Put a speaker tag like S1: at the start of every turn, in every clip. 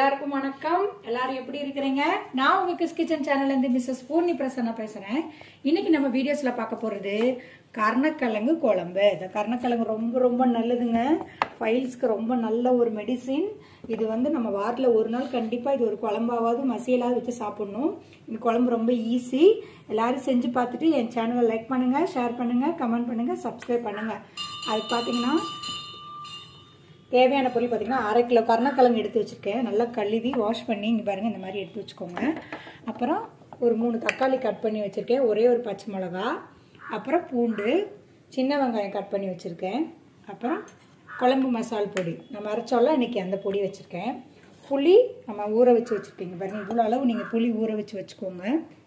S1: எல்லாருக்கும் வணக்கம் எல்லாரும் எப்படி இருக்கிறீங்க நான் உங்க கிஸ் கிச்சன் சேனல்ல இருந்து மிஸ்ஸஸ் பூர்ணி பிரசன்னா பேசுறேன் இன்னைக்கு நம்ம வீடியோஸ்ல பார்க்க போறது கர்ணக்கிழங்கு குழம்பு இந்த கர்ணக்கிழங்கு ரொம்ப ரொம்ப நல்லதுங்க ஃபைல்ஸ்க்கு ரொம்ப நல்ல ஒரு மெடிசின் இது வந்து நம்ம வாரத்தில் ஒரு நாள் கண்டிப்பாக இது ஒரு குழம்பாவது மசியலாவது வச்சு சாப்பிடணும் இந்த குழம்பு ரொம்ப ஈஸி எல்லாரும் செஞ்சு பார்த்துட்டு என் சேனலை லைக் பண்ணுங்க ஷேர் பண்ணுங்க கமெண்ட் பண்ணுங்க சப்ஸ்கிரைப் பண்ணுங்க அது பார்த்தீங்கன்னா தேவையான பொருள் பார்த்தீங்கன்னா அரை கிலோ கருணக்கிழங்கு எடுத்து வச்சுருக்கேன் நல்லா கழுவி வாஷ் பண்ணி இங்கே பாருங்கள் இந்த மாதிரி எடுத்து வச்சுக்கோங்க அப்புறம் ஒரு மூணு தக்காளி கட் பண்ணி வச்சுருக்கேன் ஒரே ஒரு பச்சை மிளகா அப்புறம் பூண்டு சின்ன வெங்காயம் கட் பண்ணி வச்சுருக்கேன் அப்புறம் குழம்பு மசால் பொடி நம்ம அரைச்சோம்ல இன்றைக்கி அந்த பொடி வச்சுருக்கேன் புளி நம்ம ஊற வச்சு வச்சுருக்கீங்க பாருங்கள் இவ்வளோ அளவு நீங்கள் புளி ஊற வச்சு வச்சுக்கோங்க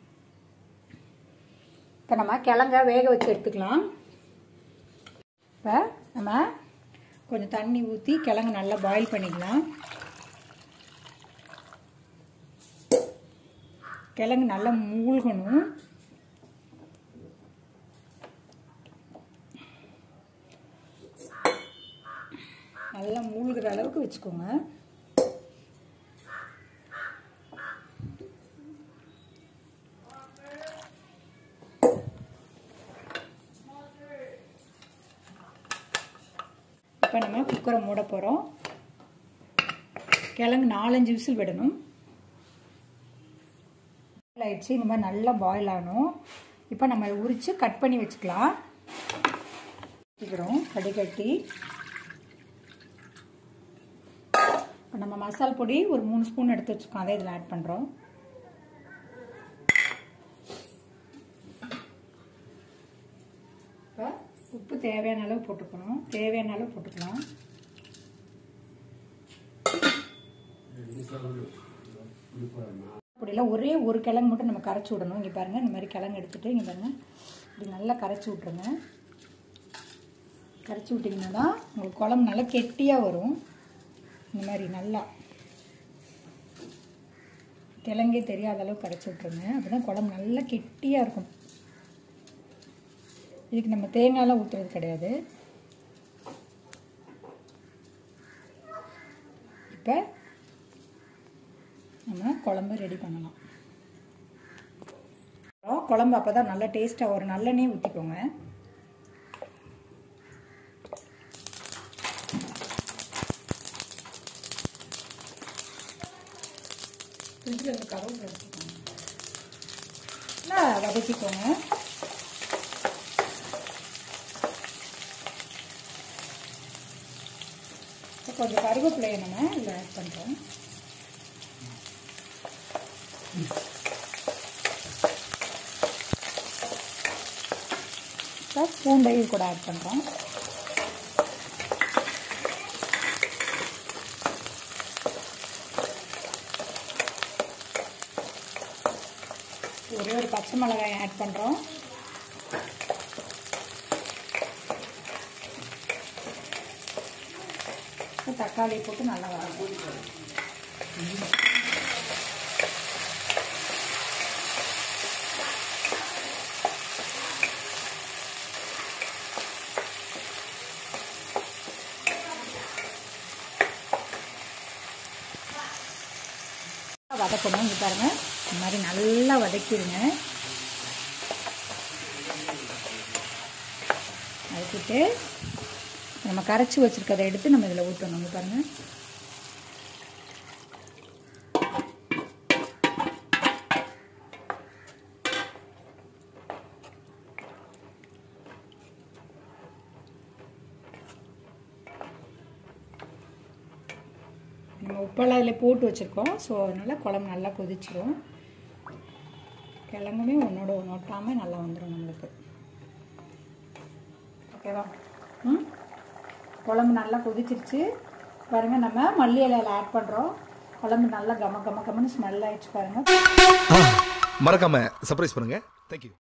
S1: இப்போ நம்ம கிழங்க வேக வச்சு எடுத்துக்கலாம் இப்போ நம்ம கொஞ்சம் தண்ணி ஊற்றி கிழங்கு நல்லா பாயில் பண்ணிக்கலாம் கிழங்கு நல்லா மூழ்கணும் நல்லா மூழ்கிற அளவுக்கு வச்சுக்கோங்க இப்போ நம்ம குக்கரை மூட போகிறோம் கிழங்கு நாலஞ்சு விசில் விடணும் ஆயிடுச்சு இந்த மாதிரி நல்லா பாயில் ஆகணும் இப்போ நம்ம உரித்து கட் பண்ணி வச்சுக்கலாம் வச்சுக்கிறோம் வடிகட்டி இப்போ நம்ம மசால் பொடி ஒரு மூணு ஸ்பூன் எடுத்து வச்சுக்கோம் அதை இதில் ஆட் பண்ணுறோம் இப்போ உப்பு தேவையான அளவு போட்டுக்கணும் தேவையான அளவு போட்டுக்கலாம் அப்படிலாம் ஒரே ஒரு கிழங்கு மட்டும் நம்ம கரைச்சி விடணும் இங்கே பாருங்கள் இந்த மாதிரி கிழங்கு எடுத்துகிட்டு இங்கே பாருங்கள் இப்படி நல்லா கரைச்சி விட்ருங்க கரைச்சி விட்டிங்கன்னா தான் உங்களுக்கு குழம்பு நல்லா கெட்டியாக வரும் இந்த மாதிரி நல்லா கிழங்கே தெரியாத அளவு கரைச்சி விட்ருங்க அப்போ தான் குழம்பு நல்லா கெட்டியாக இருக்கும் இதுக்கு நம்ம தேங்காயெலாம் ஊற்றுறது கிடையாது இப்போ நம்ம குழம்பு ரெடி பண்ணலாம் குழம்பு அப்போ தான் நல்லா டேஸ்ட்டாக ஒரு நல்லெண்ணெய் ஊற்றிக்கோங்க ஃப்ரிட்ஜில் இருக்க கருவேப்பிலை எடுத்துக்கோங்க நல்லா வதக்கிக்கோங்க கொஞ்சம் கருவேப்பிலையை நம்ம இதில் ஆட் பண்ணுறோம் இப்போ பூண்டையும் கூட ஆட் பண்ணுறோம் ஒரே ஒரு பச்சை மிளகாய் ஆட் பண்ணுறோம் தக்காளி போட்டு நல்லா வதக்கும் வதக்கணும் இங்கே பாருங்கள் இந்த மாதிரி நல்லா வதக்கிடுங்க வதக்கிட்டு நம்ம கரைச்சி வச்சுருக்கதை எடுத்து நம்ம இதில் ஊற்றணும் இங்கே பாருங்கள் நம்ம உப்பெல்லாம் இதில் போட்டு வச்சுருக்கோம் ஸோ அதனால் குழம்பு நல்லா கொதிச்சிரும் கிழங்குமே ஒன்றோட ஒன்று ஒட்டாமல் நல்லா வந்துடும் நம்மளுக்கு ஓகேவா ம் குழம்பு நல்லா கொதிச்சிருச்சு பாருங்கள் நம்ம மல்லி இலையில் ஆட் பண்ணுறோம் குழம்பு நல்லா கம கம கமன்னு ஸ்மெல் ஆயிடுச்சு பாருங்கள்
S2: மறக்காம சர்ப்ரைஸ் பண்ணுங்க தேங்க்யூ